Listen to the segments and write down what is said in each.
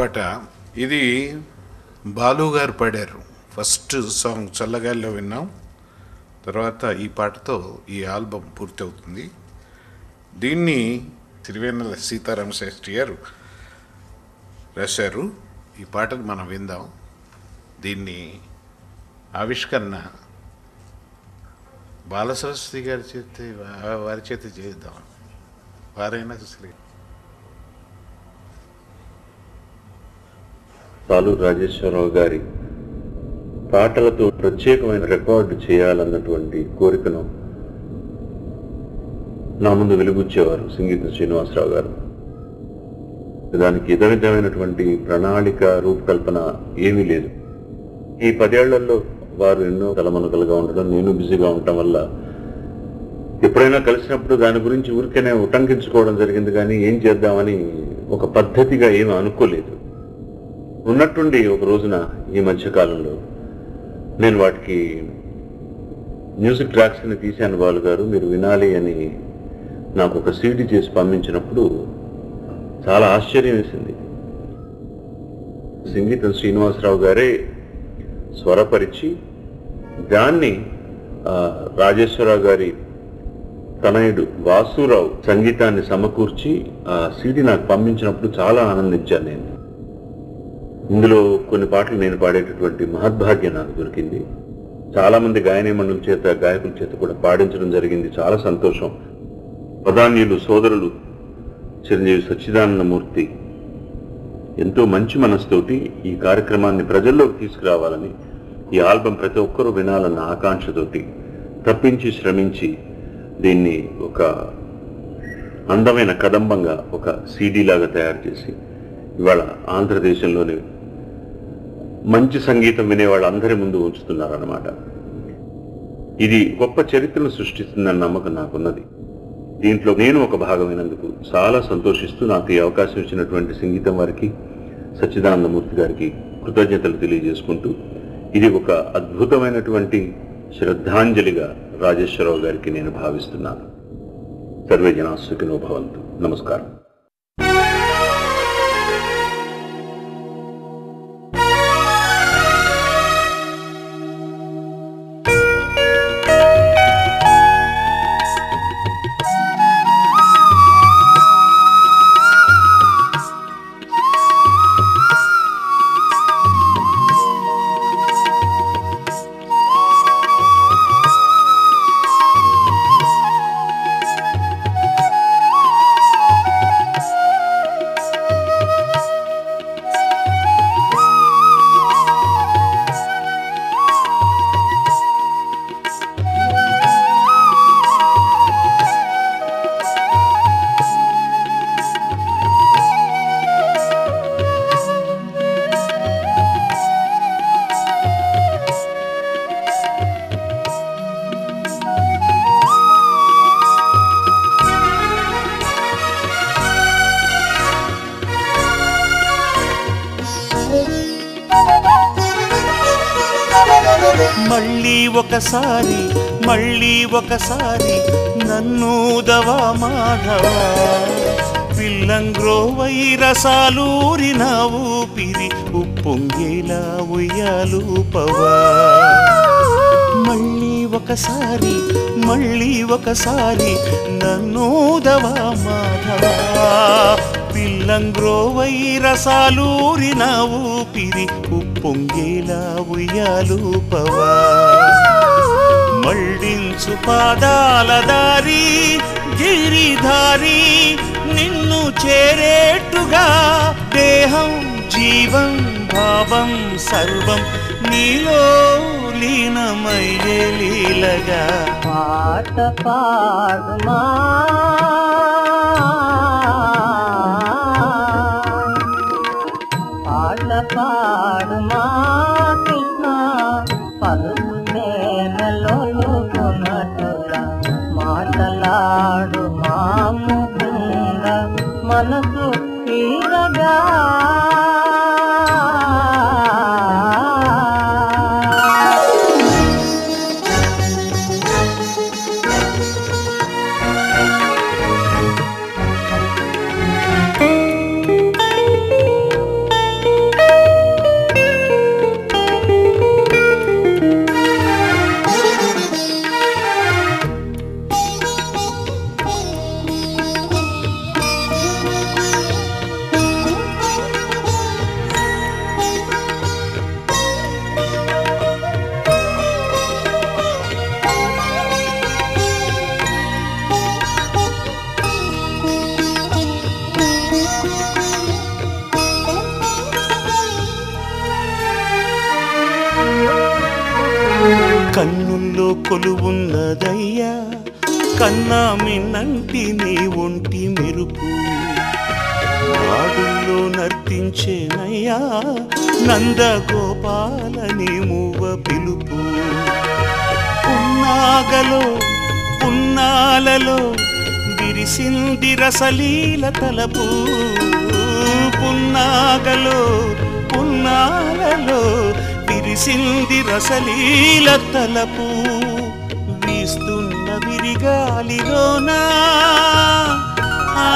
పాట ఇది బాలు గారు పాడారు ఫస్ట్ సాంగ్ చల్లగాలిలో విన్నాం తర్వాత ఈ పాటతో ఈ ఆల్బమ్ పూర్తవుతుంది దీన్ని తిరువేన్నెల సీతారామ శాస్త్రి గారు రాశారు ఈ పాటను మనం విందాం దీన్ని ఆవిష్కరణ బాలసరస్వతి గారి చేత వా- వారి చేత చేద్దాం వారైనా సరే సాలు రాజేశ్వరరావు గారి పాటలతో ప్రత్యేకమైన రికార్డు చేయాలన్నటువంటి కోరికను నా ముందు వెలుగుచ్చేవారు సంగీత శ్రీనివాసరావు గారు దానికి ఇతర విధమైనటువంటి ప్రణాళిక రూపకల్పన ఏమీ లేదు ఈ పదేళ్లలో వారు ఎన్నో తలమనుకలుగా ఉండడం నేను బిజీగా ఉండటం వల్ల ఎప్పుడైనా కలిసినప్పుడు దాని గురించి ఊరికేనే ఉటంకించుకోవడం జరిగింది కానీ ఏం చేద్దామని ఒక పద్ధతిగా ఏమీ అనుకోలేదు ఉన్నట్టుండి ఒక రోజున ఈ మధ్య కాలంలో నేను వాటికి మ్యూజిక్ ట్రాక్స్ ని తీశాను బాలు గారు మీరు వినాలి అని నాకు ఒక సీడీ చేసి పంపించినప్పుడు చాలా ఆశ్చర్యం వేసింది సంగీతం శ్రీనివాసరావు గారే స్వరపరిచి దాన్ని ఆ, రాజేశ్వరరావు గారి తనయుడు వాసురావు సంగీతాన్ని సమకూర్చి ఆ సీడీ నాకు పంపించినప్పుడు చాలా ఆనందించాను నేను ఇందులో కొన్ని పాటలు నేను పాడేటటువంటి మహద్భాగ్యం నాకు దొరికింది చాలా మంది గాయనీమణుల చేత గాయకుల చేత కూడా పాడించడం జరిగింది చాలా సంతోషం ప్రధాన్యులు సోదరులు చిరంజీవి సచ్చిదానందమూర్తి ఎంతో మంచి మనసుతోటి ఈ కార్యక్రమాన్ని ప్రజల్లోకి తీసుకురావాలని ఈ ఆల్బం ప్రతి ఒక్కరూ వినాలన్న ఆకాంక్షతోటి తప్పించి శ్రమించి దీన్ని ఒక అందమైన కదంబంగా ఒక సీడీ లాగా తయారు చేసి ఇవాళ ఆంధ్రదేశంలోని మంచి సంగీతం వినే వాళ్ళందరి ముందు ఉంచుతున్నారన్నమాట ఇది గొప్ప చరిత్రను సృష్టిస్తుందన్న నమ్మకం నాకున్నది దీంట్లో నేను ఒక భాగమైనందుకు చాలా సంతోషిస్తూ నాకు ఈ అవకాశం ఇచ్చినటువంటి సంగీతం వారికి సచ్చిదానందమూర్తి గారికి కృతజ్ఞతలు తెలియజేసుకుంటూ ఇది ఒక అద్భుతమైనటువంటి శ్రద్ధాంజలిగా రాజేశ్వరరావు గారికి నేను భావిస్తున్నాను సర్వే జనా సుఖినో భవంతు నమస్కారం మళ్ళీ ఒకసారి మళ్ళీ ఒకసారి నన్ను దవా మాధవ పిల్లంగ్రో వైరసాలూరిన ఊపిరి ఉప్పొంగేలా ఉయ్యాలూపవా మళ్ళీ ఒకసారి మళ్ళీ ఒకసారి నన్ను దవా మాధవ పిల్లంగ్రో వైరసాలూరిన ఊపిరి ఉప్పొంగేలా ఉయ్యాలూపవా మళ్ళించు పాదాల దారి గిరిధారి నిన్ను చేరేట్టుగా దేహం జీవం భావం సర్వం నీలో లీనమయ్యే లీలగా పాట పాడుమా పాట పాడుమా కృష్ణ పలుకు మేనలోలుకున్నట్టుగా మాటలాడు మా ముకుంద మనసు తీరగా కన్నుల్లో కొలువున్నదయ్యా కన్నా మిన్నంటి నీ ఒంటి మెరుపు నాడుల్లో నర్తించేనయ్యా నందగోపాలని మూవ పిలుపు పున్నాగలో పున్నాలలో విరిసింది రసలీల తలపు పున్నాగలో పున్నాలలో విరిసింది రసలీల తలపు వీస్తున్న విరిగాలిలోనా ఆ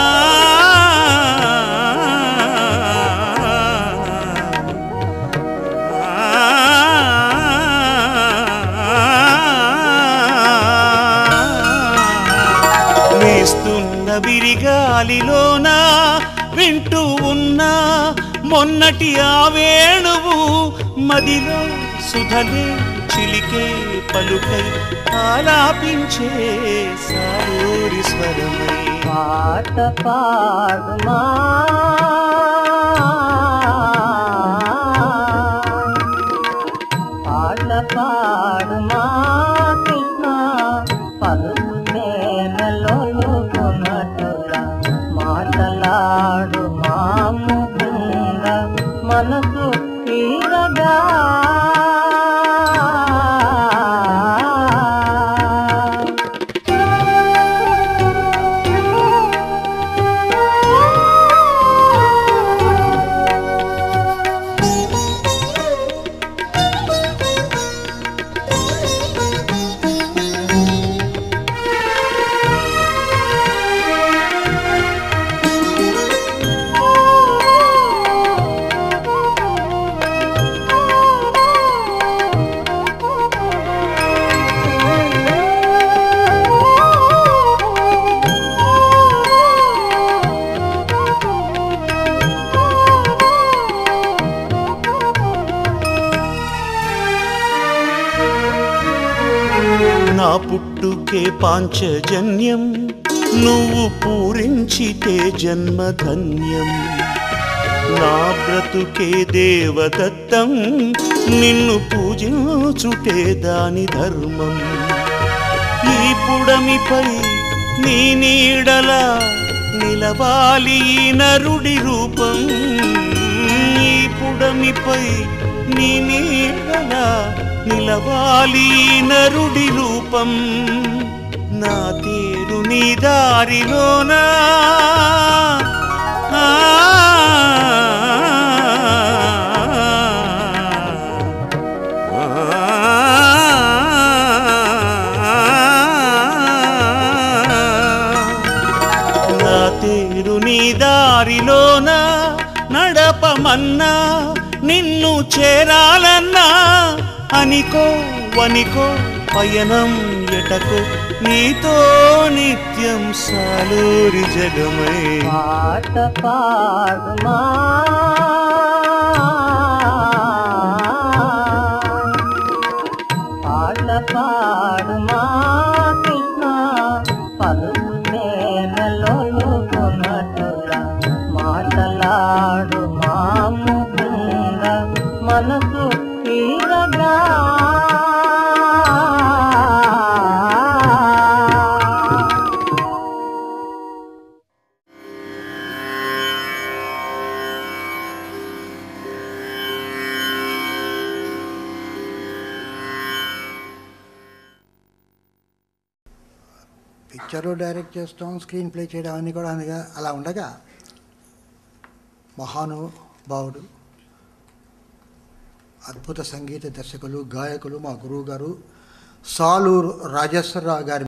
వేస్తున్న విరిగాలిలోన వింటూ ఉన్నా మొన్నటి ఆ వేణువు మదిలో సుధలే చిలికే పలుకై ఆలాపించే సారూరి స్వరమై పాట పాడుమా పాట పాడుమా కృష్ణ పలుకుతే మెలోలుకున్నట్టుగా మాటలాడు మాముకుంద మనసు తీరగా నా పుట్టుకే పాంచజన్యం నువ్వు పూరించితే జన్మధన్యం నా బ్రతుకే దేవదత్తం నిన్ను పూజించుటే దాని ధర్మం ఈ పుడమిపై నీ నీడల నిలవాలి ఈ నరుడి రూపం ఈ పుడమిపై నీ నీడల నిలవాలి ఈ నరుడి రూపం నా తేరు నీ దారిలోనా ఆ నా తేరు నీ దారిలోన నడపమన్నా నిన్ను చేరాలన్నా అనికో వనికో పయనం ఎటకో నీతో నిత్యం సాలూరి జగమై పాట పాడుమా పాట పాడుమా కృష్ణ పలుకుతే మెలోలుకున్నట్టుగా మాటలాడు మాముకుంద మనసు తీరగా పిక్చరు డైరెక్ట్ చేస్తాం స్క్రీన్ ప్లే చేయడం అన్నీ కూడా అందుగా అలా ఉండగా మహానుభావుడు అద్భుత సంగీత దర్శకులు గాయకులు మా గురువు గారు సాలూరు రాజేశ్వరరావు గారి